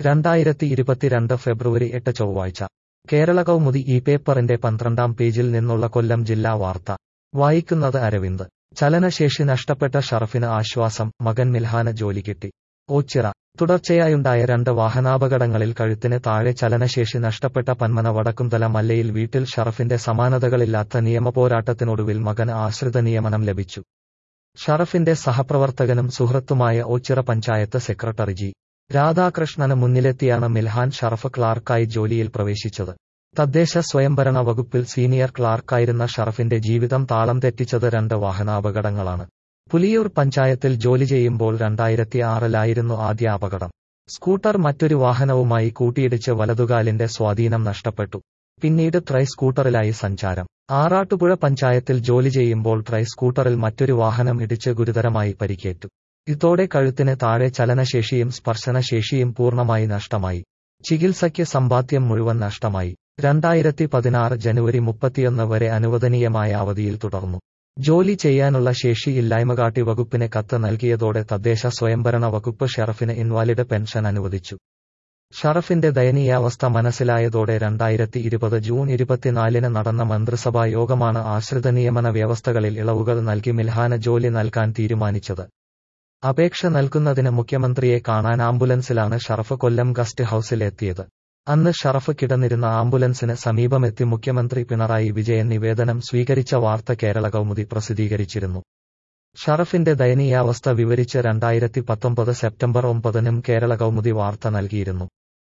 രണ്ടായിരത്തി ഇരുപത്തിരണ്ട് ഫെബ്രുവരി എട്ട് ചൊവ്വാഴ്ച കേരള കൗമുദി ഈ പേപ്പറിന്റെ പന്ത്രണ്ടാം പേജിൽ നിന്നുള്ള കൊല്ലം ജില്ലാ വാർത്ത വായിക്കുന്നത് അരവിന്ദ് ചലനശേഷി നഷ്ടപ്പെട്ട ഷറഫിന് ആശ്വാസം മകൻ മിൽഹാന് ജോലി കിട്ടി ഓച്ചിറ തുടർച്ചയായുണ്ടായ രണ്ട് വാഹനാപകടങ്ങളിൽ കഴുത്തിന് താഴെ ചലനശേഷി നഷ്ടപ്പെട്ട പന്മന വടക്കുംതല മല്ലയിൽ വീട്ടിൽ ഷറഫിന്റെ സമാനതകളില്ലാത്ത നിയമപോരാട്ടത്തിനൊടുവിൽ മകന് ആശ്രിത നിയമനം ലഭിച്ചു ഷറഫിന്റെ സഹപ്രവർത്തകനും സുഹൃത്തുമായ ഓച്ചിറ പഞ്ചായത്ത് സെക്രട്ടറി ജി രാധാകൃഷ്ണന് മുന്നിലെത്തിയാണ് മിൽഹാൻ ഷറഫ് ക്ലാർക്കായി ജോലിയിൽ പ്രവേശിച്ചത് തദ്ദേശ സ്വയംഭരണ വകുപ്പിൽ സീനിയർ ക്ലാർക്കായിരുന്ന ഷറഫിന്റെ ജീവിതം താളം തെറ്റിച്ചത് രണ്ട് വാഹനാപകടങ്ങളാണ് പുലിയൂർ പഞ്ചായത്തിൽ ജോലി ചെയ്യുമ്പോൾ രണ്ടായിരത്തി ആറിലായിരുന്നു ആദ്യ അപകടം സ്കൂട്ടർ മറ്റൊരു വാഹനവുമായി കൂട്ടിയിടിച്ച് വലതുകാലിന്റെ സ്വാധീനം നഷ്ടപ്പെട്ടു പിന്നീട് ട്രൈ സ്കൂട്ടറിലായി സഞ്ചാരം ആറാട്ടുപുഴ പഞ്ചായത്തിൽ ജോലി ചെയ്യുമ്പോൾ ട്രൈ സ്കൂട്ടറിൽ മറ്റൊരു വാഹനം ഇടിച്ച് ഗുരുതരമായി പരിക്കേറ്റു ഇതോടെ കഴുത്തിന് താഴെ ചലനശേഷിയും സ്പർശനശേഷിയും പൂർണ്ണമായി നഷ്ടമായി ചികിത്സയ്ക്ക് സമ്പാദ്യം മുഴുവൻ നഷ്ടമായി രണ്ടായിരത്തി പതിനാറ് ജനുവരി മുപ്പത്തിയൊന്ന് വരെ അനുവദനീയമായ അവധിയിൽ തുടർന്നു ജോലി ചെയ്യാനുള്ള ശേഷി ഇല്ലായ്മ കാട്ടി വകുപ്പിന് കത്ത് നൽകിയതോടെ തദ്ദേശ സ്വയംഭരണ വകുപ്പ് ഷറഫിന് ഇൻവാലിഡ് പെൻഷൻ അനുവദിച്ചു ഷറഫിന്റെ ദയനീയാവസ്ഥ മനസ്സിലായതോടെ രണ്ടായിരത്തി ഇരുപത് ജൂൺ ഇരുപത്തിനാലിന് നടന്ന മന്ത്രിസഭാ യോഗമാണ് ആശ്രിത നിയമന വ്യവസ്ഥകളിൽ ഇളവുകൾ നൽകി മിൽഹാന് ജോലി നൽകാൻ തീരുമാനിച്ചത് അപേക്ഷ നൽകുന്നതിന് മുഖ്യമന്ത്രിയെ കാണാൻ ആംബുലൻസിലാണ് ഷറഫ് കൊല്ലം ഗസ്റ്റ് ഹൌസിൽ എത്തിയത് അന്ന് ഷറഫ് കിടന്നിരുന്ന ആംബുലൻസിന് സമീപമെത്തി മുഖ്യമന്ത്രി പിണറായി വിജയൻ നിവേദനം സ്വീകരിച്ച വാർത്ത കേരള കൗമുദി പ്രസിദ്ധീകരിച്ചിരുന്നു ഷറഫിന്റെ ദയനീയാവസ്ഥ വിവരിച്ച് രണ്ടായിരത്തി പത്തൊമ്പത് സെപ്റ്റംബർ ഒമ്പതിനും കേരള കൗമുദി വാർത്ത നൽകിയിരുന്നു